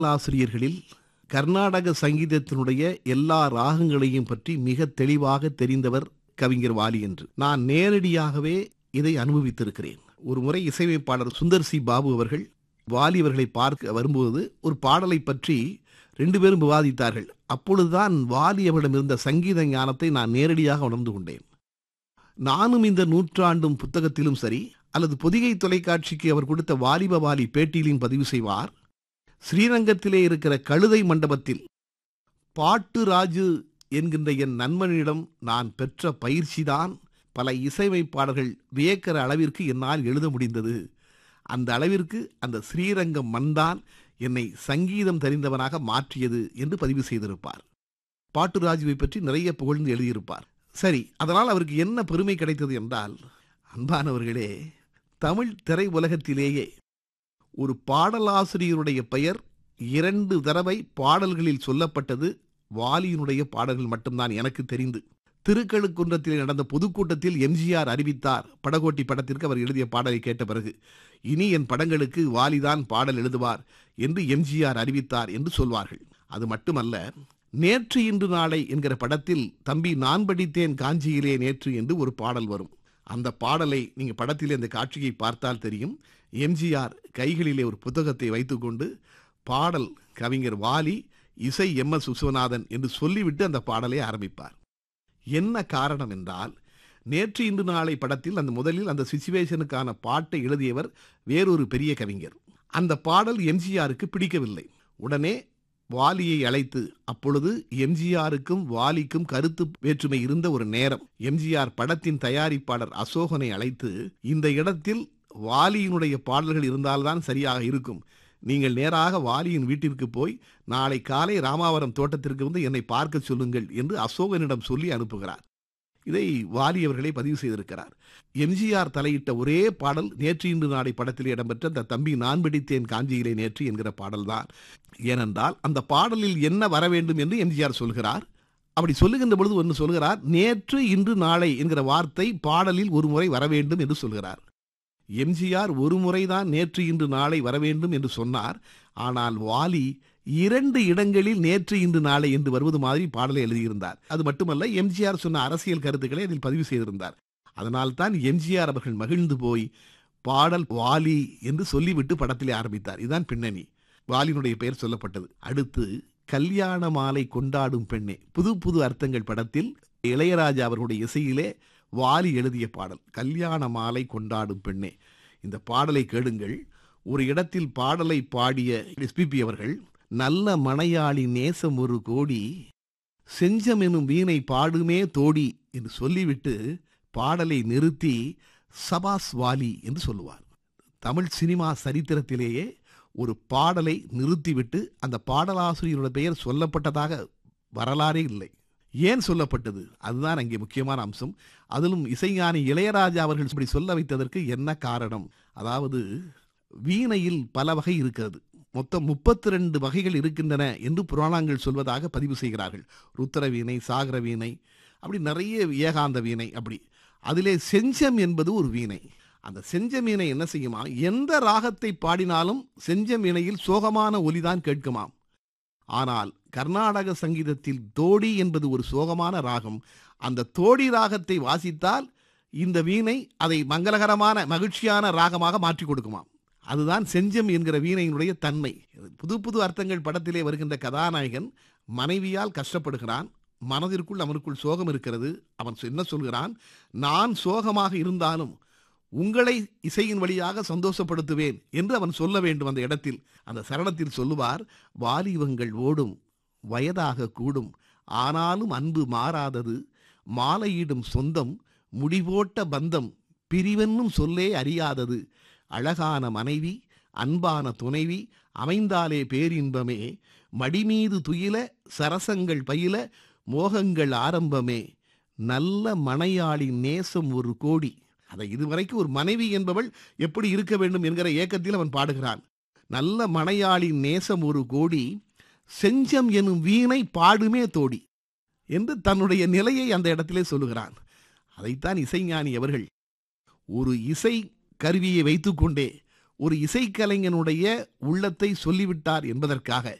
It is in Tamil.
ஆசிரியர்களில் கர்நாடக சங்கீதத்தினுடைய எல்லா ராகங்களையும் பற்றி மிக தெளிவாக தெரிந்தவர் கவிஞர் வாலி என்று நான் நேரடியாகவே இதை அனுபவித்திருக்கிறேன் ஒரு முறை இசையமைப்பாளர் சுந்தர் சி பாபு அவர்கள் வாலி அவர்களை பார்க்க வரும்போது ஒரு பாடலை பற்றி ரெண்டு பேரும் விவாதித்தார்கள் அப்பொழுதுதான் வாலி அவரிடம் இருந்த சங்கீத ஞானத்தை நான் நேரடியாக உணர்ந்து கொண்டேன் நானும் இந்த நூற்றாண்டும் புத்தகத்திலும் சரி அல்லது பொதிகை தொலைக்காட்சிக்கு அவர் கொடுத்த வாலிப வாலி பேட்டியிலும் பதிவு செய்வார் ஸ்ரீரங்கத்திலே இருக்கிற கழுதை மண்டபத்தில் பாட்டு ராஜு என்கின்ற என் நண்பனிடம் நான் பெற்ற பயிற்சிதான் பல இசையமைப்பாளர்கள் வியக்கிற அளவிற்கு என்னால் எழுத முடிந்தது அந்த அளவிற்கு அந்த ஸ்ரீரங்கம் மண்தான் என்னை சங்கீதம் தெரிந்தவனாக மாற்றியது என்று பதிவு செய்திருப்பார் பாட்டு ராஜுவை பற்றி நிறைய புகழ்ந்து எழுதியிருப்பார் சரி அதனால் அவருக்கு என்ன பெருமை கிடைத்தது என்றால் அன்பானவர்களே தமிழ் திரை உலகத்திலேயே ஒரு பாடலாசிரியருடைய பெயர் இரண்டு தடவை பாடல்களில் சொல்லப்பட்டது வாலியினுடைய பாடல்கள் மட்டும்தான் எனக்கு தெரிந்து திருக்கழுக்குன்றத்தில் நடந்த பொதுக்கூட்டத்தில் எம்ஜிஆர் அறிவித்தார் படகோட்டி படத்திற்கு அவர் எழுதிய பாடலை கேட்ட பிறகு இனி என் படங்களுக்கு வாலிதான் பாடல் எழுதுவார் என்று எம்ஜிஆர் அறிவித்தார் என்று சொல்வார்கள் அது மட்டுமல்ல நேற்று இன்று நாளை என்கிற படத்தில் தம்பி நான் படித்தேன் காஞ்சியிலே நேற்று என்று ஒரு பாடல் வரும் அந்த பாடலை நீங்க படத்திலே அந்த காட்சியை பார்த்தால் தெரியும் எம்ஜிஆர் கைகளிலே ஒரு புத்தகத்தை வைத்துக்கொண்டு பாடல் கவிஞர் வாலி இசை எம் எஸ் விஸ்வநாதன் என்று சொல்லிவிட்டு அந்த பாடலை ஆரம்பிப்பார் என்ன காரணம் என்றால் நேற்று இன்று நாளை படத்தில் அந்த முதலில் அந்த சிச்சுவேஷனுக்கான பாட்டை எழுதியவர் வேறொரு பெரிய கவிஞர் அந்த பாடல் எம்ஜிஆருக்கு பிடிக்கவில்லை உடனே வாலியை அழைத்து அப்பொழுது எம்ஜிஆருக்கும் வாலிக்கும் கருத்து வேற்றுமை இருந்த ஒரு நேரம் எம்ஜிஆர் படத்தின் தயாரிப்பாளர் அசோகனை அழைத்து இந்த இடத்தில் வாலியினுடைய பாடல்கள் இருந்தால்தான் சரியாக இருக்கும் நீங்கள் நேராக வாலியின் வீட்டிற்கு போய் நாளை காலை ராமாவரம் தோட்டத்திற்கு வந்து என்னை பார்க்க சொல்லுங்கள் என்று அசோகனிடம் சொல்லி அனுப்புகிறார் இதை வாலி அவர்களே பதிவு செய்திருக்கிறார் எம்ஜிஆர் தலையிட்ட ஒரே பாடல் நேற்று இன்று நாளை படத்தில் இடம்பெற்ற அந்த தம்பி நான் பிடித்தேன் காஞ்சியிலே நேற்று என்கிற பாடல்தான் ஏனென்றால் அந்த பாடலில் என்ன வர வேண்டும் என்று எம்ஜிஆர் சொல்கிறார் அப்படி சொல்லுகின்ற பொழுது ஒன்று சொல்கிறார் நேற்று இன்று நாளை என்கிற வார்த்தை பாடலில் ஒரு முறை வர வேண்டும் என்று சொல்கிறார் எம்ஜிஆர் ஒரு முறைதான் நேற்று இன்று நாளை வர வேண்டும் என்று சொன்னார் ஆனால் வாலி இரண்டு இடங்களில் நேற்று இன்று நாளை என்று வருவது மாதிரி பாடலை எழுதியிருந்தார் அது மட்டுமல்ல எம்ஜிஆர் சொன்ன அரசியல் கருத்துக்களை அதில் பதிவு செய்திருந்தார் அதனால்தான் எம்ஜிஆர் அவர்கள் மகிழ்ந்து போய் பாடல் வாலி என்று சொல்லிவிட்டு படத்திலே ஆரம்பித்தார் இதுதான் பின்னணி வாலினுடைய பெயர் சொல்லப்பட்டது அடுத்து கல்யாண மாலை கொண்டாடும் பெண்ணே புது புது அர்த்தங்கள் படத்தில் இளையராஜா அவர்களுடைய இசையிலே வாலி எழுதிய பாடல் கல்யாண மாலை கொண்டாடும் பெண்ணே இந்த பாடலை கேளுங்கள் ஒரு இடத்தில் பாடலை பாடிய எஸ்பிபி அவர்கள் நல்ல மனையாளி நேசம் ஒரு கோடி செஞ்சம் எனும் வீணை பாடுமே தோடி என்று சொல்லிவிட்டு பாடலை நிறுத்தி சபாஸ் வாலி என்று சொல்லுவார் தமிழ் சினிமா சரித்திரத்திலேயே ஒரு பாடலை நிறுத்திவிட்டு அந்த பாடலாசிரியரோட பெயர் சொல்லப்பட்டதாக வரலாறே இல்லை ஏன் சொல்லப்பட்டது அதுதான் அங்கே முக்கியமான அம்சம் அதிலும் இசைஞானி இளையராஜா அவர்கள் இப்படி சொல்ல வைத்ததற்கு என்ன காரணம் அதாவது வீணையில் பல வகை இருக்கிறது மொத்தம் முப்பத்தி ரெண்டு வகைகள் இருக்கின்றன என்று புராணங்கள் சொல்வதாக பதிவு செய்கிறார்கள் ருத்திர வீணை சாகர வீணை அப்படி நிறைய ஏகாந்த வீணை அப்படி அதிலே செஞ்சம் என்பது ஒரு வீணை அந்த செஞ்சம் வீணை என்ன செய்யுமா எந்த ராகத்தை பாடினாலும் செஞ்சம் வீணையில் சோகமான ஒலிதான் கேட்குமாம் ஆனால் கர்நாடக சங்கீதத்தில் தோடி என்பது ஒரு சோகமான ராகம் அந்த தோடி ராகத்தை வாசித்தால் இந்த வீணை அதை மங்களகரமான மகிழ்ச்சியான ராகமாக மாற்றி கொடுக்குமாம் அதுதான் செஞ்சம் என்கிற வீணையினுடைய தன்மை புது புது அர்த்தங்கள் படத்திலே வருகின்ற கதாநாயகன் மனைவியால் கஷ்டப்படுகிறான் மனதிற்குள் அவனுக்குள் சோகம் இருக்கிறது அவன் என்ன சொல்கிறான் நான் சோகமாக இருந்தாலும் உங்களை இசையின் வழியாக சந்தோஷப்படுத்துவேன் என்று அவன் சொல்ல வேண்டும் அந்த இடத்தில் அந்த சரணத்தில் சொல்லுவார் வாலிபங்கள் ஓடும் வயதாக கூடும் ஆனாலும் அன்பு மாறாதது மாலையிடும் சொந்தம் முடிவோட்ட பந்தம் பிரிவென்னும் சொல்லே அறியாதது அழகான மனைவி அன்பான துணைவி அமைந்தாலே பேரின்பமே மடிமீது துயில சரசங்கள் பயில மோகங்கள் ஆரம்பமே நல்ல மனையாளி நேசம் ஒரு கோடி அதை இதுவரைக்கும் ஒரு மனைவி என்பவள் எப்படி இருக்க வேண்டும் என்கிற ஏக்கத்தில் அவன் பாடுகிறான் நல்ல மனையாளி நேசம் ஒரு கோடி செஞ்சம் எனும் வீணை பாடுமே தோடி என்று தன்னுடைய நிலையை அந்த இடத்திலே சொல்லுகிறான் அதைத்தான் இசைஞானி அவர்கள் ஒரு இசை கருவியை வைத்துக்கொண்டே ஒரு இசைக்கலைஞனுடைய உள்ளத்தை சொல்லிவிட்டார் என்பதற்காக